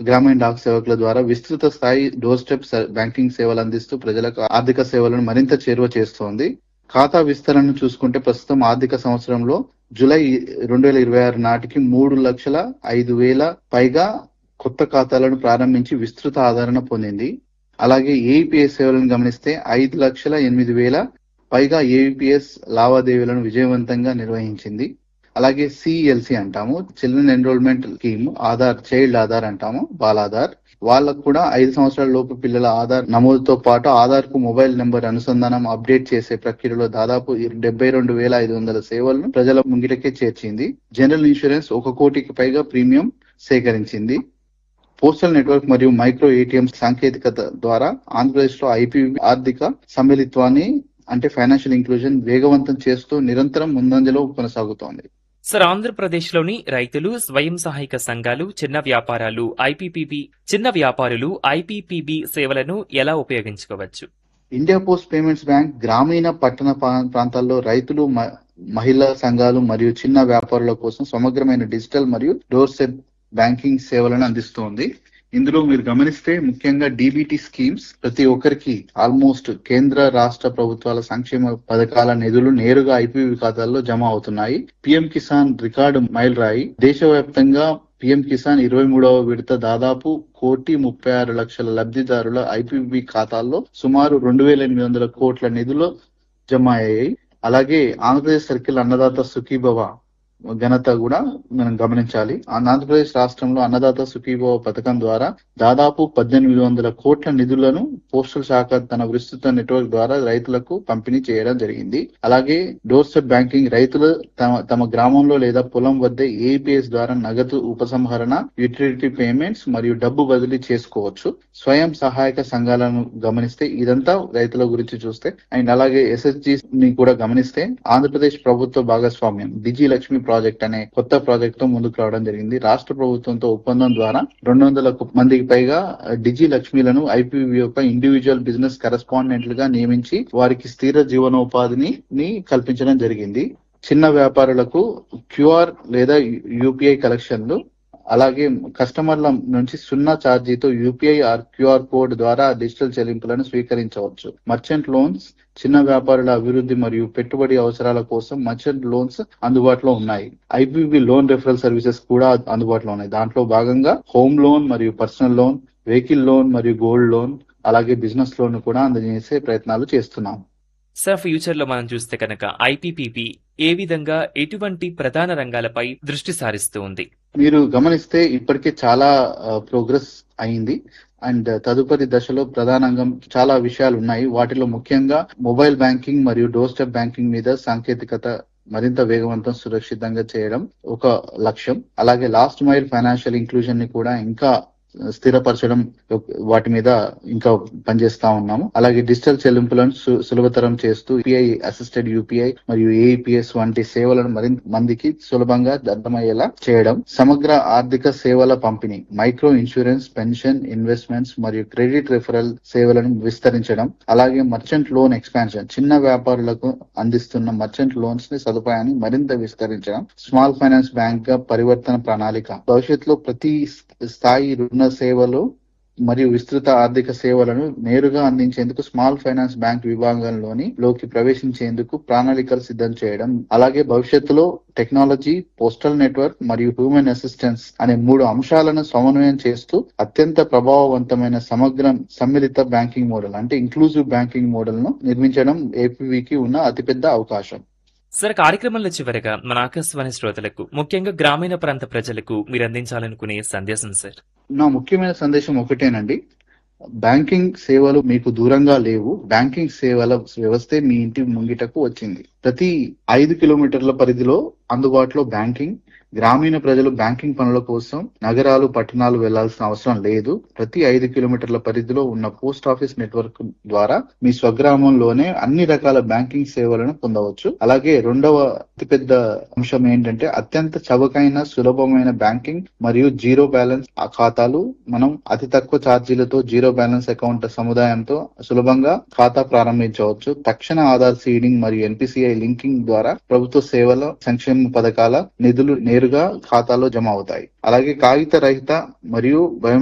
గ్రామీణ డాక్ సేవకుల ద్వారా విస్తృత స్థాయి డోర్ స్టెప్ స- బ్యాంకింగ్ సేవలు అందిస్తూ ప్రజలకు ఆర్థిక సేవలను మరింత చేరువ చేస్తోంది ఖాతా విస్తరణను చూసుకుంటే ప్రస్తుతం ఆర్థిక సంవత్సరంలో జూలై రెండు వేల ఇరవై ఆరు నాటికి మూడు లక్షల ఐదు వేల పైగా కొత్త ఖాతాలను ప్రారంభించి విస్తృత ఆదరణ పొందింది అలాగే ఏఈపీఎస్ సేవలను గమనిస్తే ఐదు లక్షల ఎనిమిది వేల పైగా ఏఈపీఎస్ లావాదేవీలను విజయవంతంగా నిర్వహించింది అలాగే సిఎల్సి అంటాము children enrolment scheme Aadhaar child Aadhaar అంటాము బాలాధార్ వాళ్ళకు కూడా ఐదు సంవత్సరాల లోపు పిల్లల ఆధార్ నమోదుతో పాటు ఆధార్ కు మొబైల్ నెంబర్ అనుసంధానం అప్డేట్ చేసే ప్రక్రియలో దాదాపు డెబ్బై రెండు వేల ఐదు వందల సేవలను ప్రజల ముంగిటకే చేర్చింది జనరల్ ఇన్సూరెన్స్ ఒక కోటికి పైగా ప్రీమియం సేకరించింది పోస్టల్ నెట్వర్క్ మరియు మైక్రో ఏటీఎం సాంకేతికత ద్వారా ఆంధ్రప్రదేశ్ లో ఐపీవీ ఆర్థిక సమ్మిళిత్వాన్ని అంటే ఫైనాన్షియల్ ఇంక్లూజన్ వేగవంతం చేస్తూ నిరంతరం ముందంజలో కొనసాగుతోంది సార్ ఆంధ్రప్రదేశ్లోని రైతులు స్వయం సహాయక సంఘాలు చిన్న వ్యాపారాలు ఐపీపీబీ చిన్న వ్యాపారులు ఐపీపీబీ సేవలను ఎలా ఉపయోగించుకోవచ్చు ఇండియా పోస్ట్ పేమెంట్స్ బ్యాంక్ గ్రామీణ పట్టణ ప్రా- ప్రాంతాల్లో రైతులు మ- మహిళా సంఘాలు మరియు చిన్న వ్యాపారుల కోసం సమగ్రమైన డిజిటల్ మరియు డోర్ స్టెప్ బ్యాంకింగ్ సేవలను అందిస్తోంది ఇందులో మీరు గమనిస్తే ముఖ్యంగా డీబీటీ స్కీమ్స్ ప్రతి ఒక్కరికి ఆల్మోస్ట్ కేంద్ర రాష్ట్ర ప్రభుత్వాల సంక్షేమ పథకాల నిధులు నేరుగా ఐపీవీ ఖాతాల్లో జమ అవుతున్నాయి పిఎం కిసాన్ రికార్డు మైల్ రాయి దేశవ్యాప్తంగా పిఎం కిసాన్ ఇరవై మూడవ విడత దాదాపు కోటి ముప్పై ఆరు లక్షల లబ్ధిదారుల ఐపీబీ ఖాతాల్లో సుమారు రెండు వేల ఎనిమిది వందల కోట్ల నిధులు జమ అయ్యాయి అలాగే ఆంధ్రప్రదేశ్ సర్కిల్ అన్నదాత సుఖీభవ ఘనత కూడా మనం గమనించాలి ఆ ఆంధ్రప్రదేశ్ రాష్ట్రంలో అన్నదాత సుఖీభవ పథకం ద్వారా దాదాపు పద్దెనిమిది వందల కోట్ల నిధులను పోస్టల్ శాఖ తన విస్తృత నెట్వర్క్ ద్వారా రైతులకు పంపిణీ చేయడం జరిగింది అలాగే డోర్ స్టెప్ బ్యాంకింగ్ రైతులు తమ తమ గ్రామంలో లేదా పొలం వద్ద ఏపీఎస్ ద్వారా నగదు ఉపసంహరణ యూటిలిటీ పేమెంట్స్ మరియు డబ్బు బదిలీ చేసుకోవచ్చు స్వయం సహాయక సంఘాలను గమనిస్తే ఇదంతా రైతుల గురించి చూస్తే అండ్ అలాగే ఎస్ఎస్జి ని కూడా గమనిస్తే ఆంధ్రప్రదేశ్ ప్రభుత్వ భాగస్వామ్యం డిజి లక్ష్మి ప్రాజెక్ట్ అనే కొత్త ప్రాజెక్ట్ తో ముందుకు రావడం జరిగింది రాష్ట్ర ప్రభుత్వంతో ఒప్పందం ద్వారా రెండు వందల మందికి పైగా డిజి లక్ష్మిలను ఐపీవీ యొక్క ఇండివిజువల్ బిజినెస్ కరెస్పాండెంట్లుగా నియమించి వారికి స్థిర జీవనోపాధిని ని కల్పించడం జరిగింది చిన్న వ్యాపారులకు క్యూఆర్ లేదా యూపీఐ కలెక్షన్లు అలాగే కస్టమర్ల నుంచి సున్నా ఛార్జీతో యూపీఐ ఆర్ క్యూఆర్ కోడ్ ద్వారా డిజిటల్ చెల్లింపులను స్వీకరించవచ్చు మర్చెంట్ లోన్స్ చిన్న వ్యాపారుల అభివృద్ధి మరియు పెట్టుబడి అవసరాల కోసం మర్చెంట్ లోన్స్ అందుబాటులో ఉన్నాయి ఐపీబీ లోన్ రెఫరల్ సర్వీసెస్ కూడా అందుబాటులో ఉన్నాయి దాంట్లో భాగంగా హోమ్ లోన్ మరియు పర్సనల్ లోన్ వెహికల్ లోన్ మరియు గోల్డ్ లోన్ అలాగే బిజినెస్ లోన్ కూడా అందజేసే ప్రయత్నాలు చేస్తున్నాం సార్ ఫ్యూచర్ లో మనం చూస్తే కనుక ఐపీపీబీ ఏ విధంగా ఎటువంటి ప్రధాన రంగాలపై దృష్టి సారిస్తూ ఉంది మీరు గమనిస్తే ఇప్పటికే చాలా ప్రోగ్రెస్ అయింది అండ్ తదుపరి దశలో ప్రధానంగా చాలా విషయాలు ఉన్నాయి వాటిలో ముఖ్యంగా మొబైల్ బ్యాంకింగ్ మరియు డోర్ స్టెప్ బ్యాంకింగ్ మీద సాంకేతికత మరింత వేగవంతం సురక్షితంగా చేయడం ఒక లక్ష్యం అలాగే లాస్ట్ మైల్ ఫైనాన్షియల్ ఇంక్లూజన్ ని కూడా ఇంకా స్థిరపరచడం వాటి మీద ఇంకా పనిచేస్తా ఉన్నాము అలాగే డిజిటల్ చెల్లింపులను సు- సులభతరం చేస్తూ యూపీఐ అసిస్టెడ్ యూపీఐ మరియు ఏఈపిఎస్ వంటి సేవలను మరింత మందికి సులభంగా అర్థమయ్యేలా చేయడం సమగ్ర ఆర్థిక సేవల పంపిణీ మైక్రో ఇన్సూరెన్స్ పెన్షన్ ఇన్వెస్ట్మెంట్స్ మరియు క్రెడిట్ రెఫరల్ సేవలను విస్తరించడం అలాగే మర్చెంట్ లోన్ ఎక్స్పాన్షన్ చిన్న వ్యాపారులకు అందిస్తున్న మర్చెంట్ లోన్స్ ని సదుపాయాన్ని మరింత విస్తరించడం స్మాల్ ఫైనాన్స్ బ్యాంక్ గా పరివర్తన ప్రణాళిక భవిష్యత్తులో ప్రతి స్థాయి రుణ సేవలు మరియు విస్తృత ఆర్థిక సేవలను నేరుగా అందించేందుకు స్మాల్ ఫైనాన్స్ బ్యాంక్ విభాగంలోని లోకి ప్రవేశించేందుకు ప్రణాళికలు సిద్ధం చేయడం అలాగే భవిష్యత్తులో టెక్నాలజీ పోస్టల్ నెట్వర్క్ మరియు హ్యూమన్ అసిస్టెన్స్ అనే మూడు అంశాలను సమన్వయం చేస్తూ అత్యంత ప్రభావవంతమైన సమగ్ర సమ్మిళిత బ్యాంకింగ్ మోడల్ అంటే ఇంక్లూజివ్ బ్యాంకింగ్ మోడల్ ను నిర్మించడం ఏపీవీకి ఉన్న అతిపెద్ద అవకాశం సార్ కార్యక్రమంలో చివరగా మన ఆకాశవాణి శ్రోతలకు ముఖ్యంగా గ్రామీణ ప్రాంత ప్రజలకు మీరు అందించాలనుకునే సందేశం సార్ నా ముఖ్యమైన సందేశం ఒకటేనండి బ్యాంకింగ్ సేవలు మీకు దూరంగా లేవు బ్యాంకింగ్ సేవల వ్యవస్థే మీ ఇంటి ముంగిటకు వచ్చింది ప్రతి ఐదు కిలోమీటర్ల పరిధిలో అందుబాటులో బ్యాంకింగ్ గ్రామీణ ప్రజలు బ్యాంకింగ్ పనుల కోసం నగరాలు పట్టణాలు వెళ్లాల్సిన అవసరం లేదు ప్రతి ఐదు కిలోమీటర్ల పరిధిలో ఉన్న పోస్ట్ ఆఫీస్ నెట్వర్క్ ద్వారా మీ స్వగ్రామంలోనే అన్ని రకాల బ్యాంకింగ్ సేవలను పొందవచ్చు అలాగే రెండవ అతిపెద్ద అంశం ఏంటంటే అత్యంత చవకైన సులభమైన బ్యాంకింగ్ మరియు జీరో బ్యాలెన్స్ ఆ ఖాతాలు మనం అతి తక్కువ ఛార్జీలతో జీరో బ్యాలెన్స్ అకౌంట్ సముదాయంతో సులభంగా ఖాతా ప్రారంభించవచ్చు తక్షణ ఆధార్ సీడింగ్ మరియు ఎన్పిసిఐ లింకింగ్ ద్వారా ప్రభుత్వ సేవల సంక్షేమ పథకాల నిధులు నేరుగా ఖాతాలో జమ అవుతాయి అలాగే కాగిత రహిత మరియు బయో